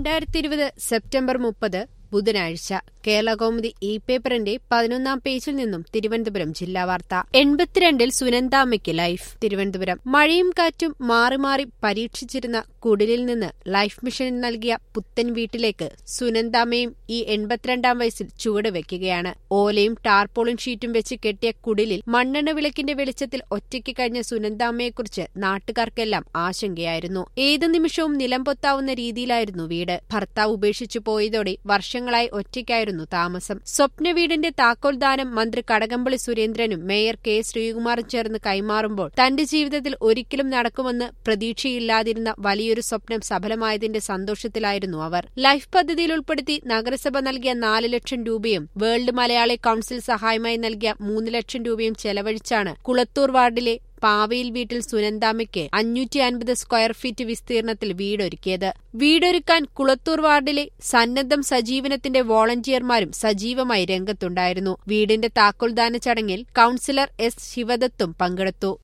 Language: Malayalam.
രണ്ടായിരത്തി ഇരുപത് സെപ്റ്റംബർ മുപ്പത് ബുധനാഴ്ച കേരളകൗമുദി ഇ പേപ്പറിന്റെ പതിനൊന്നാം പേജിൽ നിന്നും തിരുവനന്തപുരം ജില്ലാ വാർത്ത എൺപത്തിരണ്ടിൽ സുനന്ദാമ്മയ്ക്ക് ലൈഫ് തിരുവനന്തപുരം മഴയും കാറ്റും മാറി മാറി പരീക്ഷിച്ചിരുന്ന കുടിലിൽ നിന്ന് ലൈഫ് മിഷനിൽ നൽകിയ പുത്തൻ വീട്ടിലേക്ക് സുനന്ദാമ്മയും ഈ എൺപത്തിരണ്ടാം വയസ്സിൽ ചുവട് വെക്കുകയാണ് ഓലയും ടാർപോളിൻ ഷീറ്റും വെച്ച് കെട്ടിയ കുടിലിൽ മണ്ണെണ്ണ വിളക്കിന്റെ വെളിച്ചത്തിൽ ഒറ്റയ്ക്ക് കഴിഞ്ഞ സുനന്ദാമ്മയെക്കുറിച്ച് നാട്ടുകാർക്കെല്ലാം ആശങ്കയായിരുന്നു ഏതു നിമിഷവും നിലംപൊത്താവുന്ന രീതിയിലായിരുന്നു വീട് ഭർത്താവ് ഉപേക്ഷിച്ചു പോയതോടെ വർഷങ്ങളായി ഒറ്റയ്ക്കായിരുന്നു താമസം സ്വപ്ന വീടിന്റെ താക്കോൽദാനം മന്ത്രി കടകംപള്ളി സുരേന്ദ്രനും മേയർ കെ ശ്രീകുമാറും ചേർന്ന് കൈമാറുമ്പോൾ തന്റെ ജീവിതത്തിൽ ഒരിക്കലും നടക്കുമെന്ന് പ്രതീക്ഷയില്ലാതിരുന്ന വലിയൊരു സ്വപ്നം സഫലമായതിന്റെ സന്തോഷത്തിലായിരുന്നു അവർ ലൈഫ് പദ്ധതിയിൽ ഉൾപ്പെടുത്തി നഗരസഭ നൽകിയ നാല് ലക്ഷം രൂപയും വേൾഡ് മലയാളി കൌൺസിൽ സഹായമായി നൽകിയ മൂന്ന് ലക്ഷം രൂപയും ചെലവഴിച്ചാണ് കുളത്തൂർ വാർഡിലെ പാവയിൽ വീട്ടിൽ സുനന്ദാമയ്ക്ക് അഞ്ഞൂറ്റി അൻപത് സ്ക്വയർ ഫീറ്റ് വിസ്തീർണത്തിൽ വീടൊരുക്കിയത് വീടൊരുക്കാൻ കുളത്തൂർ വാർഡിലെ സന്നദ്ധം സജീവനത്തിന്റെ വോളണ്ടിയർമാരും സജീവമായി രംഗത്തുണ്ടായിരുന്നു വീടിന്റെ താക്കോൽദാന ചടങ്ങിൽ കൌൺസിലർ എസ് ശിവദത്തും പങ്കെടുത്തു